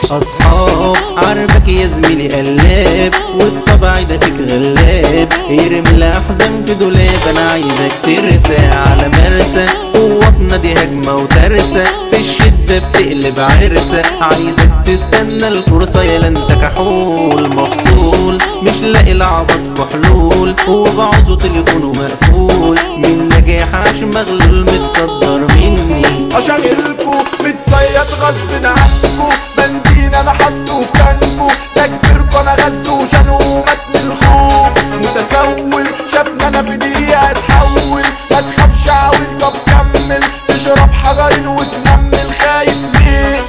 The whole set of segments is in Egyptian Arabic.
اصحاب عارفك يا زميلي قلاب والطبع ده فيك غلاب يرمي الاحزان في دولاب انا عايزك ترسى على مرسى قوتنا دي هجمة وترسة في الشدة بتقلب عرسة عايزك تستنى الفرصة يا انت كحول مفصول مش لاقي لعبط حلول وبعوزه تليفونه مقفول من نجاح عاش مغلول متقدر مني اشغلكو متصيد غصب عنكو بنزين انا حطه في تانكو تكبركو انا غزته وشانه مات من الخوف متسول شافنا انا في دقيقة اتحول ما تخافش عاول طب كمل تشرب حجرين وتنمل خايف ليه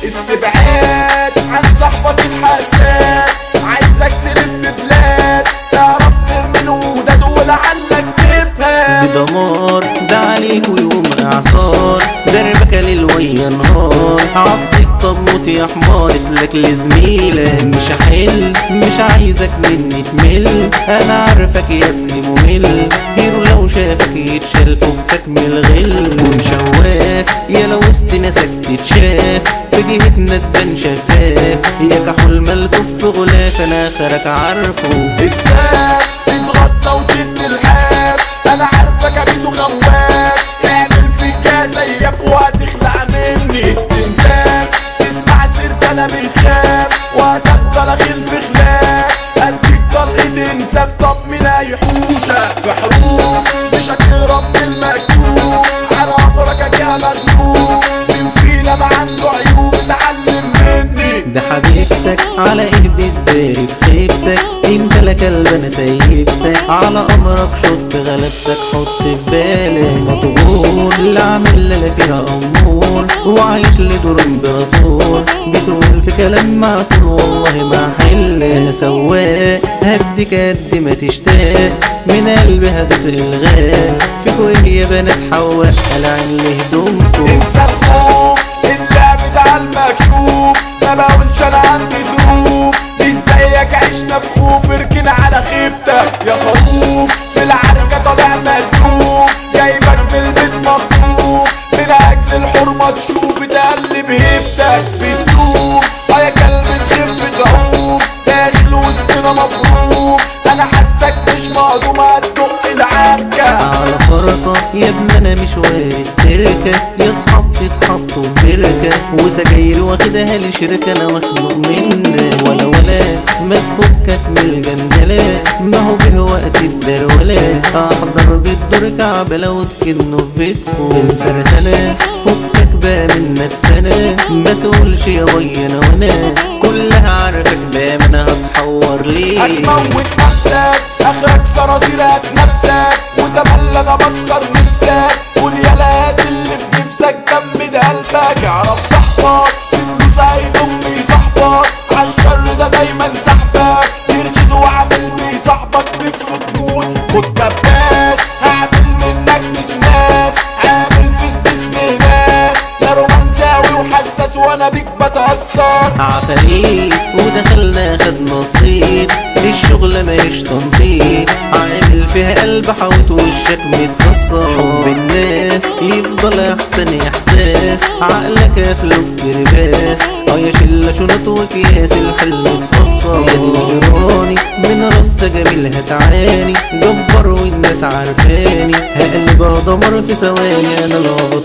استبعاد عن صاحبك الحساد عايزك تلف بلاد تعرف ترمي وداد ولعلك دي تفهم دمار ده عليك ويوم اعصار دربك ليل ويا نهار عصيك طب موت يا حمار اسلك لزميلك مش هحل مش عايزك مني تمل انا عارفك يا ابني ممل هيرو لو شافك يتشال فكك من الغل كن شواف يا لو وسط ناسك تتشاف في جهتنا تبان شفاف يا كحول ملفوف في غلاف انا اخرك عارفه اسمك تتغطى وتد الحاب انا عارفك ابيس وخواف تعمل فيك زيف وهتخلع مني استنزاف تسمع سيرت انا بتخاف وهتفضل اخيل في خلاف اديك طلقة انساف طب مين هيحوشك في حروب مش هتهرب من المكتوب على عمرك اجيها مغلوب من فينا ما عنده عيوب اتعلم مني ده حبيبتك على ايه بتداري في خيبتك انت لا كلب انا سيبتك على امرك شط غلبتك حط في بالك مطبور لا عامل لا فيها امور وعايش لدور امبراطور بتقول في كلام معسول والله ما حل انا سواق هديك قد ما تشتاق من قلبي هدوس الغاء فيكوا ايه يا بنات حواء قلعين لهدومكوا انسى الخوف اللعب ده على المكتوب ما بقولش انا عندي ظروف مش زيك عشنا في خوف اركن على خيبتك يا خروف في العركة طالع مدلوب جايبك في البيت مخطوف من اجل الحرمة تشوف تقلب هيبتك بتسوق اه يا كلب تخف تعوم داخل وسطنا مفروض انا حاسك مش مهضوم هتدق العركة على فرقة يا ابني انا مش وارث تركة يا صحاب تتحطوا في بركة وسجاير واخدها لشركة انا مخنوق منك ولا ولا ما تفكك من الجندلة ما هو به وقت الدرولة احضر بالدور كعبلة وتكنوا في بيتكم الفرسانة فكك بقى من نفسنا ما تقولش يا وي انا وانا كلها عارفك بقى ما انا هتحور ليه هتموت نفسك اخرك صراصير نفسك وتملى انا بكسر نفسك قول يا لاد اللي في نفسك جنب ده قلبك اعرف صاحبك في فلوس هيضم صاحبك عالشر ده دايما سحبك يرشد وعامل بيه صاحبك نفسه تموت خد كباس هعمل منك مسناس عامل فيس باسم ناس لا رومانساوي وحساس وانا بيك بتأثر عفاريت ودخلنا خد نصيب الشغل ماهيش تنطيط عامل فيها قلب حوت وشك متكسر حب الناس يفضل احسن احساس عقلك افلوك كرباس اه يا شله شنط وكياس الحلم اتفصل يا دي نجراني من رصة جميل هتعاني جبر والناس عارفاني هقلب دمر في ثواني انا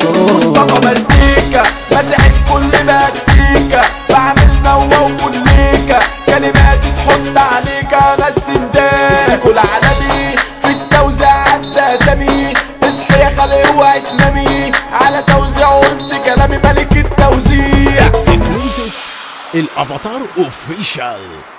مصطفى الغلطان مزيكا مسح الكل باستيكا بعمل نوة وكليكا كلماتي تحط عليك انا السندان كل عالمي في التوزيع اسامي اصحي يا خالي اوعي تنامي على توزيع قلت كلامي ملك التوزيع اكسكلوزيف الافاتار اوفيشال